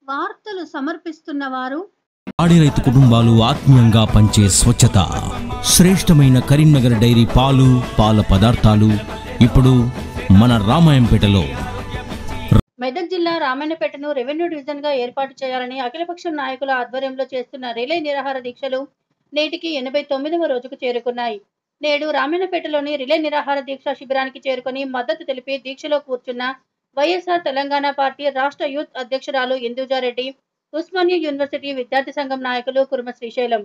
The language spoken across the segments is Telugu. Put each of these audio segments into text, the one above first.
వార్తలు సమర్పిస్తున్న వారు పాడి రైతు కుటుంబాలు ఆత్మీయంగా పంచే స్వచ్ఛత శ్రేష్టమైన కరీంనగర్ డైరీ పాలు పాల పదార్థాలు ఇప్పుడు మన రామాయంపేటలో మెదక్ జిల్లా రామాయణపేటను రెవెన్యూ డివిజన్ గా ఏర్పాటు చేయాలని అఖిలపక్షం నాయకుల ఆధ్వర్యంలో చేస్తున్న రిలే నిరాహార దీక్షలు నేటికి ఎనభై తొమ్మిదవ రోజుకు చేరుకున్నాయి నేడు రామాయణపేటలోని రిలే నిరాహార దీక్ష శిబిరానికి చేరుకుని మద్దతు తెలిపి దీక్షలో కూర్చున్న వైఎస్ఆర్ తెలంగాణ పార్టీ రాష్ట్ర యూత్ అధ్యక్షురాలు ఇందూజారెడ్డి ఉస్మానియా యూనివర్సిటీ విద్యార్థి సంఘం నాయకులు కుర్మ శ్రీశైలం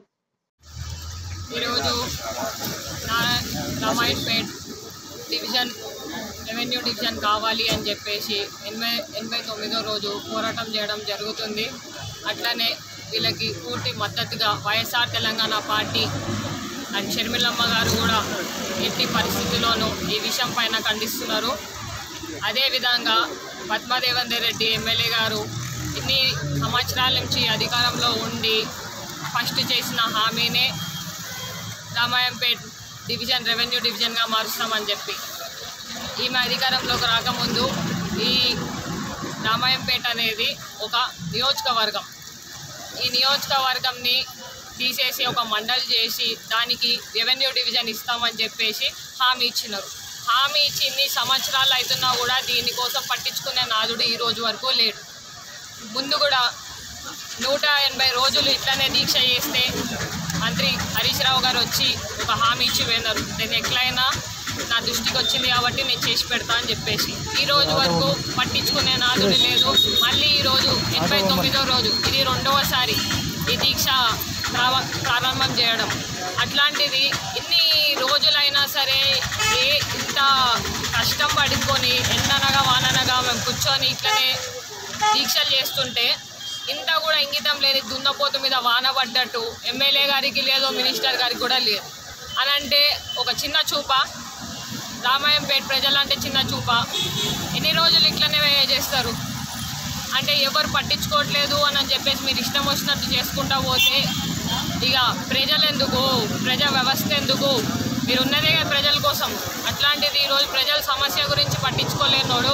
ఈరోజు నా రామాయణపేట్ డివిజన్ రెవెన్యూ డివిజన్ కావాలి అని చెప్పేసి ఎనభై ఎనభై తొమ్మిదో రోజు పోరాటం చేయడం జరుగుతుంది అట్లనే వీళ్ళకి పూర్తి మద్దతుగా వైఎస్ఆర్ తెలంగాణ పార్టీ అండ్ షర్మిలమ్మ గారు కూడా ఎట్టి పరిస్థితుల్లోనూ ఈ విషయం పైన ఖండిస్తున్నారు అదేవిధంగా పద్మదేవేందర్ రెడ్డి ఎమ్మెల్యే గారు ఇన్ని సంవత్సరాల నుంచి అధికారంలో ఉండి ఫస్ట్ చేసిన హామీనే రామాయంపేట్ డివిజన్ రెవెన్యూ డివిజన్గా మారుస్తామని చెప్పి ఈమె అధికారంలోకి రాకముందు ఈ రామాయంపేట అనేది ఒక నియోజకవర్గం ఈ నియోజకవర్గంని తీసేసి ఒక మండలి చేసి దానికి రెవెన్యూ డివిజన్ ఇస్తామని చెప్పేసి హామీ ఇచ్చినారు హామీ ఇచ్చి ఇన్ని సంవత్సరాలు అవుతున్నా కూడా దీనికోసం పట్టించుకునే నాదుడు ఈ రోజు వరకు లేడు ముందు కూడా నూట ఎనభై రోజులు ఇట్లనే దీక్ష చేస్తే మంత్రి హరీష్ రావు గారు వచ్చి ఒక హామీ ఇచ్చి పోయినారు నేను ఎట్లయినా నా దృష్టికి వచ్చింది కాబట్టి నేను చేసి పెడతా అని చెప్పేసి ఈ రోజు వరకు పట్టించుకునే నాదుడు లేదు మళ్ళీ ఈ రోజు ఎనభై తొమ్మిదో రోజు ఇది రెండవసారి ఈ దీక్ష ప్రావ- ప్రారంభం చేయడం అట్లాంటిది ఇన్ని రోజులైనా సరే ఏ ఇంత కష్టం పడుకొని ఎండనగా వాననగా మేము కూర్చొని ఇట్లనే దీక్షలు చేస్తుంటే ఇంత కూడా ఇంగితం లేని దున్నపోతు మీద వాన పడ్డట్టు ఎమ్మెల్యే గారికి లేదు మినిస్టర్ గారికి కూడా లేదు అని అంటే ఒక చిన్న చూప రామాయంపేట ప్రజలంటే చిన్న చూప ఎన్ని రోజులు ఇట్లనే చేస్తారు అంటే ఎవరు పట్టించుకోవట్లేదు అని అని చెప్పేసి మీరు ఇష్టం వచ్చినట్టు చేసుకుంటా పోతే ఇక ప్రజలు ఎందుకు ప్రజా వ్యవస్థ ఎందుకు మీరు ఉన్నదే కదా ప్రజల కోసం అట్లాంటిది ఈరోజు ప్రజల సమస్య గురించి పట్టించుకోలేనోడు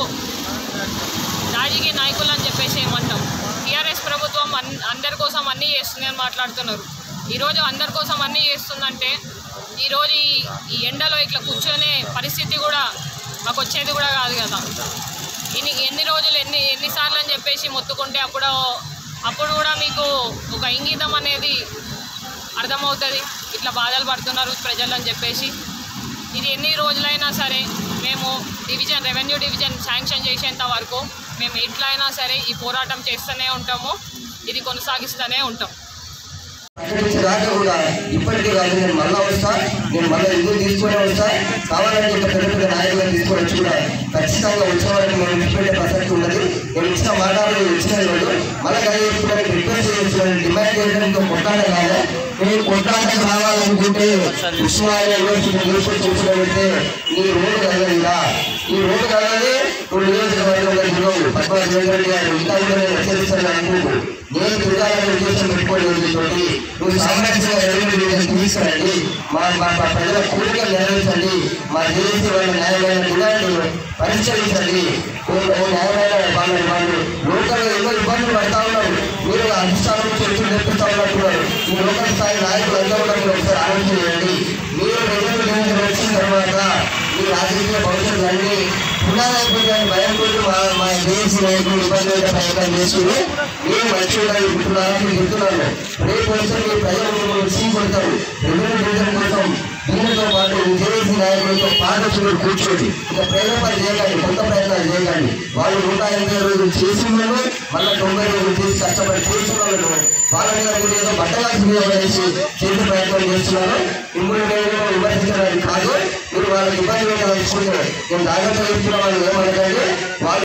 రాజకీయ నాయకులు అని చెప్పేసి ఏమంటాం టీఆర్ఎస్ ప్రభుత్వం అన్ అందరి కోసం అన్నీ చేస్తుంది అని మాట్లాడుతున్నారు ఈరోజు అందరి కోసం అన్నీ చేస్తుందంటే ఈరోజు ఈ ఈ ఎండలో ఇట్లా కూర్చొనే పరిస్థితి కూడా మాకు వచ్చేది కూడా కాదు కదా ఇన్ని ఎన్ని రోజులు ఎన్ని ఎన్నిసార్లు అని చెప్పేసి మొత్తుకుంటే అప్పుడు అప్పుడు కూడా మీకు ఒక ఇంగితం అనేది అర్థమవుతుంది ఇట్లా బాధలు పడుతున్నారు ప్రజలు అని చెప్పేసి ఇది ఎన్ని రోజులైనా సరే మేము డివిజన్ రెవెన్యూ డివిజన్ శాంక్షన్ చేసేంత వరకు మేము ఎట్లయినా సరే ఈ పోరాటం చేస్తూనే ఉంటాము ఇది కొనసాగిస్తూనే ఉంటాం ప్రకటించేదాకా కూడా ఇప్పటికీ కాదు నేను మళ్ళా వస్తా నేను మళ్ళీ ఇల్లు తీసుకునే వస్తా కావాలంటే ఇంకా పెద్ద పెద్ద నాయకులను తీసుకొని వచ్చి కూడా ఖచ్చితంగా వచ్చిన వరకు మేము విడిచిపెట్టే ప్రసక్తి ఉన్నది నేను ఇచ్చిన మాటలు ఇచ్చిన రోజు మళ్ళీ కలిగి చెప్తున్నాను రిక్వెస్ట్ చేస్తున్నాను డిమాండ్ చేయడంతో కొట్టాడే కాదు నేను కొట్టాడే కావాలనుకుంటే ఉస్మానియా యూనివర్సిటీ యూనివర్సిటీ చూసినట్టే ఈ రోడ్డు కలగదా ఈ రోడ్డు కలగది ఇప్పుడు నియోజకవర్గంలో తిరగవు పద్మనాభ రెడ్డి గారు ఇంకా కూడా నేను హెచ్చరిస్తాను అనుకుంటూ నేను తిరగాలని ఉద్దేశం పెట్టుకోలేదు తోటి నువ్వు సామరస్యంగా రెవెన్యూ డివిజన్ తీసుకురండి మా మా మా ప్రజల కోరికలు నెరవేర్చండి మా జేఏసీ వాళ్ళ న్యాయమైన డిమాండ్లు పరిష్కరించండి ఓ ఓ న్యాయమైన వాళ్ళు వాళ్ళు లోకల్గా ఎన్నో ఇబ్బందులు పడతా ఉన్నారు మీరు అధిష్టానం చేతులు నేర్పిస్తా ఉన్నట్టున్నారు ఈ లోకల్ స్థాయి నాయకులు ఎంత ఉన్నారు ఒకసారి ఆలోచన చేయండి మీరు రెవెన్యూ డివిజన్ వచ్చిన తర్వాత మీ రాజకీయ భవిష్యత్తు అన్ని పునాదైపోతాయని భయం కొద్ది మా మా జేఏసీ నాయకులు ఇబ్బంది పెట్టే ప్రయత్నం చేస్తున్నారు మీరు మంచి ఉండాలనుకుంటున్నారని చెప్తున్నాను రేపు వచ్చి మీ ప్రజలు మిమ్మల్ని సీ కొడతారు రెవెన్యూ డివిజన్ కోసం దీనితో పాటు జేఏసీ నాయకులతో పాదచులు కూర్చోండి ఇక ప్రయోగాలు చేయకండి కొత్త ప్రయత్నాలు చేయకండి వాళ్ళు నూట ఎనభై రోజులు చేసిన వాళ్ళు మళ్ళీ తొంభై రోజులు చేసి కష్టపడి చేసిన వాళ్ళను వాళ్ళ మీద మీరు ఏదో బట్టలాసి మీద వేసి చేసే ప్రయత్నం చేస్తున్నారు మిమ్మల్ని నేను విమర్శించడానికి కాదు మీరు వాళ్ళకి ఇబ్బంది పెట్టాలనుకుంటున్నారు నేను జాగ్రత్తగా చెప్తున్న వాళ్ళు ఏమనకండి వాళ్ళు